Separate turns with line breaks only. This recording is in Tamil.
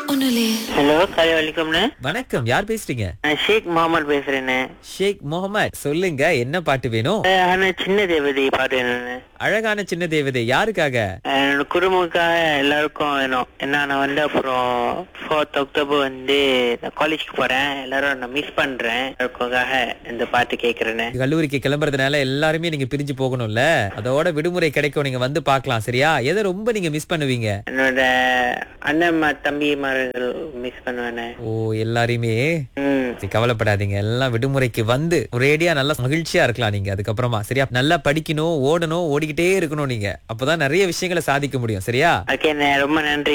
ஒன்றும் இல்லையே
ஹலோ காலை வணக்கம்ண்ணே
வணக்கம் யார் பேசுறீங்க
நான் ஷேக் முகமது பேசுறேண்ணே
ஷேக் முகமது சொல்லுங்க என்ன பாட்டு வேணும்
ஆனா சின்ன தேவதை பாட்டு என்னண்ணே
அழகான சின்ன தேவதை யாருக்காக
என்னோட குடும்பத்துக்காக எல்லாருக்கும் வேணும் ஏன்னா நான் வந்து அப்புறம் ஃபோர்த் அக்டோபர் வந்து நான் காலேஜ்க்கு போறேன் எல்லாரும் நான் மிஸ் பண்றேன் எல்லாருக்காக இந்த பாட்டு கேக்குறேன்னு
கல்லூரிக்கு கிளம்புறதுனால எல்லாருமே நீங்க பிரிஞ்சு போகணும்ல அதோட விடுமுறை கிடைக்கும் நீங்க வந்து பார்க்கலாம் சரியா எதை ரொம்ப நீங்க மிஸ் பண்ணுவீங்க
என்னோட அண்ணம்மா தம்பிமார்கள் மிஸ் பண்ணுவேண்ணே
ஓ எல்லாரையுமே
ம்
சரி, கவலைப்படாதீங்க எல்லாம் விடுமுறைக்கு வந்து ஒரேடியா நல்லா மகிழ்ச்சியா இருக்கலாம் நீங்க அதுக்கப்புறமா சரியா நல்லா படிக்கணும் ஓடணும் ஓடிக்கிட்டே இருக்கணும் நீங்க அப்பதான் நிறைய விஷயங்களை சாதிக்க முடியும் சரியா
ஓகேண்ணே ரொம்ப நன்றி